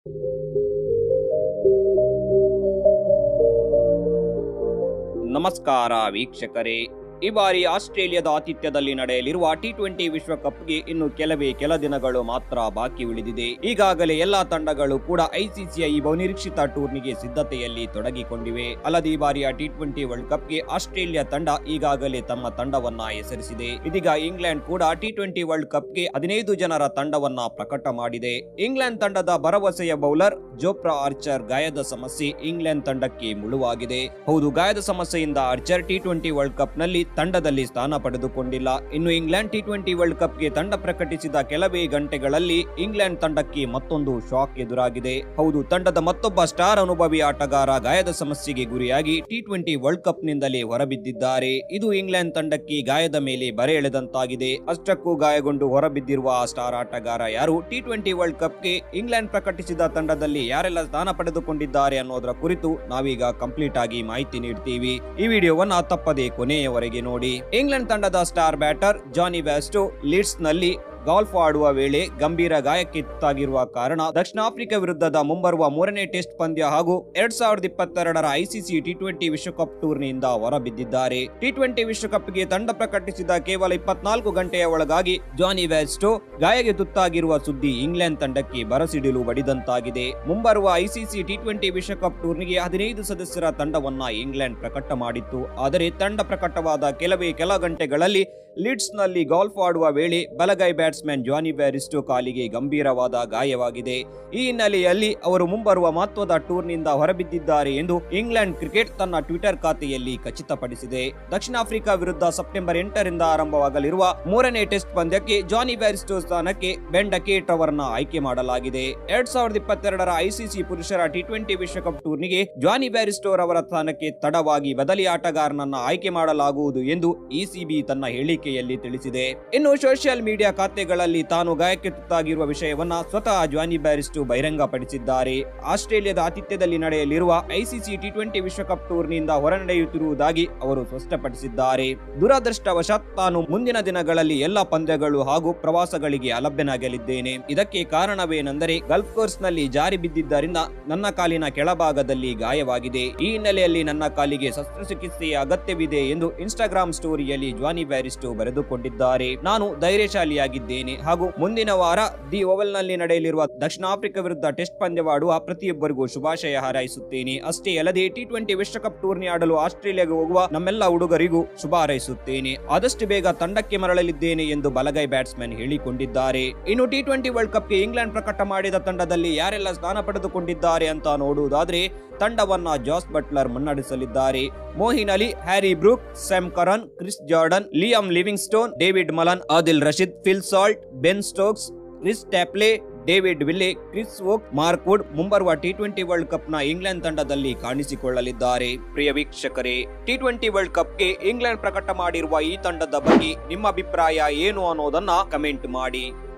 ನಮಸ್ಕಾರ ವೀಕ್ಷಕರೇ ಈ ಬಾರಿ ಆಸ್ಟ್ರೇಲಿಯಾದ ಆತಿಥ್ಯದಲ್ಲಿ ನಡೆಯಲಿರುವ ಟಿ ಟ್ವೆಂಟಿ ವಿಶ್ವಕಪ್ಗೆ ಇನ್ನು ಕೆಲವೇ ಕೆಲ ದಿನಗಳು ಮಾತ್ರ ಬಾಕಿ ಉಳಿದಿದೆ ಈಗಾಗಲೇ ಎಲ್ಲಾ ತಂಡಗಳು ಕೂಡ ಐಸಿಸಿಯ ಈ ಬಹುನಿರೀಕ್ಷಿತ ಟೂರ್ನಿಗೆ ಸಿದ್ಧತೆಯಲ್ಲಿ ತೊಡಗಿಕೊಂಡಿವೆ ಅಲ್ಲದೆ ಈ ಬಾರಿಯ ಟಿ ಟ್ವೆಂಟಿ ವರ್ಲ್ಡ್ ಕಪ್ಗೆ ಆಸ್ಟ್ರೇಲಿಯಾ ತಂಡ ಈಗಾಗಲೇ ತಮ್ಮ ತಂಡವನ್ನ ಹೆಸರಿಸಿದೆ ಇದೀಗ ಇಂಗ್ಲೆಂಡ್ ಕೂಡ ಟಿ ಟ್ವೆಂಟಿ ವರ್ಲ್ಡ್ ಕಪ್ಗೆ ಹದಿನೈದು ಜನರ ತಂಡವನ್ನ ಪ್ರಕಟ ಮಾಡಿದೆ ಇಂಗ್ಲೆಂಡ್ ತಂಡದ ಭರವಸೆಯ ಬೌಲರ್ ಜೋಪ್ರಾ ಆರ್ಚರ್ ಗಾಯದ ಸಮಸ್ಯೆ ಇಂಗ್ಲೆಂಡ್ ತಂಡಕ್ಕೆ ಮುಳುವಾಗಿದೆ ಹೌದು ಗಾಯದ ಸಮಸ್ಯೆಯಿಂದ Archer T twenty world cup ನಲ್ಲಿ ತಂಡದಲ್ಲಿ ಸ್ಥಾನ ಪಡೆದುಕೊಂಡಿಲ್ಲ ಇನ್ನು ಇಂಗ್ಲೆಂಡ್ ಟಿ ಟ್ವೆಂಟಿ ವರ್ಲ್ಡ್ ಕಪ್ಗೆ ತಂಡ ಪ್ರಕಟಿಸಿದ ಕೆಲವೇ ಗಂಟೆಗಳಲ್ಲಿ ಇಂಗ್ಲೆಂಡ್ ತಂಡಕ್ಕೆ ಮತ್ತೊಂದು ಶಾಕ್ ಎದುರಾಗಿದೆ ಹೌದು ತಂಡದ ಮತ್ತೊಬ್ಬ ಸ್ಟಾರ್ ಅನುಭವಿ ಆಟಗಾರ ಗಾಯದ ಸಮಸ್ಯೆಗೆ ಗುರಿಯಾಗಿ ಟಿ ಟ್ವೆಂಟಿ ವರ್ಲ್ಡ್ ಕಪ್ ನಿಂದಲೇ ಹೊರಬಿದ್ದಿದ್ದಾರೆ ಇದು ಇಂಗ್ಲೆಂಡ್ ತಂಡಕ್ಕೆ ಗಾಯದ ಮೇಲೆ ಬರೆ ಎಳೆದಂತಾಗಿದೆ ಅಷ್ಟಕ್ಕೂ ಗಾಯಗೊಂಡು ಹೊರಬಿದ್ದಿರುವ ಆ ಸ್ಟಾರ್ ಆಟಗಾರ ಯಾರು ಟಿ ಟ್ವೆಂಟಿ ವರ್ಲ್ಡ್ ಕಪ್ಗೆ ಇಂಗ್ಲೆಂಡ್ ಪ್ರಕಟಿಸಿದ ತಂಡದಲ್ಲಿ ಯಾರೆಲ್ಲ ಸ್ಥಾನ ಪಡೆದುಕೊಂಡಿದ್ದಾರೆ ಅನ್ನೋದರ ಕುರಿತು ನಾವೀಗ ಕಂಪ್ಲೀಟ್ ಆಗಿ ಮಾಹಿತಿ ನೀಡ್ತೀವಿ ಈ ವಿಡಿಯೋವನ್ನ ತಪ್ಪದೆ ಕೊನೆಯವರೆಗೆ ನೋಡಿ ಇಂಗ್ಲೆಂಡ್ ತಂಡದ star batter Jonny Bairstow Leeds ನಲ್ಲಿ ಗಾಲ್ಫ್ ಆಡುವ ವೇಳೆ ಗಂಭೀರ ಗಾಯಕ್ಕೆ ತುತ್ತಾಗಿರುವ ಕಾರಣ ದಕ್ಷಿಣ ಆಫ್ರಿಕಾ ವಿರುದ್ಧದ ಮುಂಬರುವ ಮೂರನೇ ಟೆಸ್ಟ್ ಪಂದ್ಯ ಹಾಗೂ ಎರಡ್ ಸಾವಿರದ ಇಪ್ಪತ್ತೆರಡರ ಐಸಿಸಿ ಟಿ ಟ್ವೆಂಟಿ ವಿಶ್ವಕಪ್ ಟೂರ್ನಿಯಿಂದ ಹೊರಬಿದ್ದಿದ್ದಾರೆ ಟಿ ಟ್ವೆಂಟಿ ವಿಶ್ವಕಪ್ಗೆ ತಂಡ ಪ್ರಕಟಿಸಿದ ಕೇವಲ ಇಪ್ಪತ್ನಾಲ್ಕು ಗಂಟೆಯ ಒಳಗಾಗಿ ಜಾನಿ ವ್ಯಾಸ್ಟೋ ಗಾಯಕ್ಕೆ ತುತ್ತಾಗಿರುವ ಸುದ್ದಿ ಇಂಗ್ಲೆಂಡ್ ತಂಡಕ್ಕೆ ಬರಸಿಡಿಲು ಬಡಿದಂತಾಗಿದೆ ಮುಂಬರುವ ಐಸಿಸಿ ಟಿ ಟ್ವೆಂಟಿ ವಿಶ್ವಕಪ್ ಟೂರ್ನಿಗೆ ಹದಿನೈದು ಸದಸ್ಯರ ತಂಡವನ್ನ ಇಂಗ್ಲೆಂಡ್ ಪ್ರಕಟ ಮಾಡಿತ್ತು ಆದರೆ ತಂಡ ಪ್ರಕಟವಾದ ಕೆಲವೇ ಕೆಲ ಗಂಟೆಗಳಲ್ಲಿ ಲೀಡ್ಸ್ ನಲ್ಲಿ ಗಾಲ್ಫ್ ಆಡುವ ವೇಳೆ ಬಲಗೈ ಬ್ಯಾಟ್ಸ್ಮನ್ ಜಾನಿ ಬ್ಯಾರಿಸ್ಟೋ ಕಾಲಿಗೆ ಗಂಭೀರವಾದ ಗಾಯವಾಗಿದೆ ಈ ಹಿನ್ನೆಲೆಯಲ್ಲಿ ಅವರು ಮುಂಬರುವ ಮಹತ್ವದ ಟೂರ್ನಿಂದ ಹೊರಬಿದ್ದಿದ್ದಾರೆ ಎಂದು ಇಂಗ್ಲೆಂಡ್ ಕ್ರಿಕೆಟ್ ತನ್ನ ಟ್ವಿಟರ್ ಖಾತೆಯಲ್ಲಿ ಖಚಿತಪಡಿಸಿದೆ ದಕ್ಷಿಣ ಆಫ್ರಿಕಾ ವಿರುದ್ಧ ಸೆಪ್ಟೆಂಬರ್ ಎಂಟರಿಂದ ಆರಂಭವಾಗಲಿರುವ ಮೂರನೇ ಟೆಸ್ಟ್ ಪಂದ್ಯಕ್ಕೆ ಜಾನಿ ಬ್ಯಾರಿಸ್ಟೋ ಸ್ಥಾನಕ್ಕೆ ಬೆನ್ ಡಕೇಟ್ ಅವರನ್ನ ಆಯ್ಕೆ ಮಾಡಲಾಗಿದೆ ಎರಡ್ ಸಾವಿರದ ಇಪ್ಪತ್ತೆರಡರ ಐಸಿಸಿ ಪುರುಷರ ಟಿ ಟ್ವೆಂಟಿ ವಿಶ್ವಕಪ್ ಟೂರ್ನಿಗೆ ಜಾನಿ ಬ್ಯಾರಿಸ್ಟೋರ್ ಅವರ ಸ್ಥಾನಕ್ಕೆ ತಡವಾಗಿ ಬದಲಿ ಆಟಗಾರನನ್ನ ಆಯ್ಕೆ ಮಾಡಲಾಗುವುದು ಎಂದು ಇಸಿಬಿ ತನ್ನ ಹೇಳಿಕೆಯಲ್ಲಿ ತಿಳಿಸಿದೆ ಇನ್ನು ಸೋಷಿಯಲ್ ಮೀಡಿಯಾ ಖಾತೆಗಳಲ್ಲಿ ತಾನು ಗಾಯಕ್ಕೆ ತುತ್ತಾಗಿರುವ ವಿಷಯವನ್ನ ಸ್ವತಃ ಜಾನಿ ಬ್ಯಾರಿಸ್ಟೋ ಬಹಿರಂಗಪಡಿಸಿದ್ದಾರೆ ಆಸ್ಟ್ರೇಲಿಯಾದ ಆತಿಥ್ಯದಲ್ಲಿ ನಡೆಯಲಿರುವ ಐಸಿಸಿ ಟಿ ಟ್ವೆಂಟಿ ವಿಶ್ವಕಪ್ ಟೂರ್ನಿಯಿಂದ ಹೊರನಡೆಯುತ್ತಿರುವುದಾಗಿ ಅವರು ಸ್ಪಷ್ಟಪಡಿಸಿದ್ದಾರೆ ದುರದೃಷ್ಟವಶಾತ್ ತಾನು ಮುಂದಿನ ದಿನಗಳಲ್ಲಿ ಎಲ್ಲ ಪಂದ್ಯಗಳು ಹಾಗೂ ಪ್ರವಾಸಗಳಿಗೆ ಅಲಭ್ಯನಾಗಲಿದ್ದೇನೆ ಇದಕ್ಕೆ ಕಾರಣವೇನೆಂದರೆ ಗಲ್ಫ್ ಕೋರ್ಸ್ ನಲ್ಲಿ ಜಾರಿ ಬಿದ್ದಿದ್ದರಿಂದ ನನ್ನ ಕಾಲಿನ ಕೆಳಭಾಗದಲ್ಲಿ ಗಾಯವಾಗಿದೆ ಈ ಹಿನ್ನೆಲೆಯಲ್ಲಿ ನನ್ನ ಕಾಲಿಗೆ ಶಸ್ತ್ರಚಿಕಿತ್ಸೆಯ ಅಗತ್ಯವಿದೆ ಎಂದು ಇನ್ಸ್ಟಾಗ್ರಾಮ್ ಸ್ಟೋರಿಯಲ್ಲಿ ಜಾನಿ ಬ್ಯಾರಿಸ್ಟೋ ಬರೆದುಕೊಂಡಿದ್ದಾರೆ ನಾನು ಧೈರ್ಯಶಾಲಿಯಾಗಿದ್ದೇನೆ ಹಾಗೂ ಮುಂದಿನ ವಾರ ದಿ ಓವಲ್ ನಲ್ಲಿ ನಡೆಯಲಿರುವ ದಕ್ಷಿಣ ಆಫ್ರಿಕಾ ವಿರುದ್ಧ ಟೆಸ್ಟ್ ಪಂದ್ಯವಾಡುವ ಪ್ರತಿಯೊಬ್ಬರಿಗೂ ಶುಭಾಶಯ ಹಾರೈಸುತ್ತೇನೆ ಅಷ್ಟೇ ಅಲ್ಲದೆ ಟಿ ಟ್ವೆಂಟಿ ವಿಶ್ವಕಪ್ ಟೂರ್ನಿ ಆಡಲು ಆಸ್ಟ್ರೇಲಿಯಾಗೆ ಹೋಗುವ ನಮ್ಮೆಲ್ಲ ಹುಡುಗರಿಗೂ ಶುಭ ಹಾರೈಸುತ್ತೇನೆ ಆದಷ್ಟು ಬೇಗ ತಂಡಕ್ಕೆ ಮರಳಲಿದ್ದೇನೆ ಎಂದು ಬಲಗೈ ಬ್ಯಾಟ್ಸ್ಮನ್ ಹೇಳಿಕೊಂಡಿದ್ದಾರೆ ಇನ್ನು ಟಿ ಟ್ವೆಂಟಿ ವರ್ಲ್ಡ್ ಕಪ್ಗೆ ಇಂಗ್ಲೆಂಡ್ ಪ್ರಕಟ ಮಾಡಿದ ತಂಡದಲ್ಲಿ ಯಾರೆಲ್ಲ ಸ್ಥಾನ ಪಡೆದುಕೊಂಡಿದ್ದಾರೆ ಅಂತ ನೋಡುವುದಾದ್ರೆ ತಂಡವನ್ನ ಜಾಸ್ ಬಟ್ಲರ್ ಮುನ್ನಡೆಸಲಿದ್ದಾರೆ Moeen Ali Harry Brook Sam Curran Chris Jordan Liam Livingstone David Malan Adil Rashid Phil Salt Ben Stokes Chris Topley David Willey Chris Woakes Mark Wood ಮುಂಬರುವ ಟಿ ಟ್ವೆಂಟಿ ವರ್ಲ್ಡ್ ಕಪ್ ನ ಇಂಗ್ಲೆಂಡ್ ತಂಡದಲ್ಲಿ ಕಾಣಿಸಿಕೊಳ್ಳಲಿದ್ದಾರೆ ಪ್ರಿಯ ವೀಕ್ಷಕರೇ ಟಿ ಟ್ವೆಂಟಿ ವರ್ಲ್ಡ್ ಕಪ್ಗೆ England ಪ್ರಕಟ ಮಾಡಿರುವ ಈ ತಂಡದ ಬಗ್ಗೆ ನಿಮ್ಮ ಅಭಿಪ್ರಾಯ ಏನು ಅನ್ನೋದನ್ನ ಕಮೆಂಟ್ ಮಾಡಿ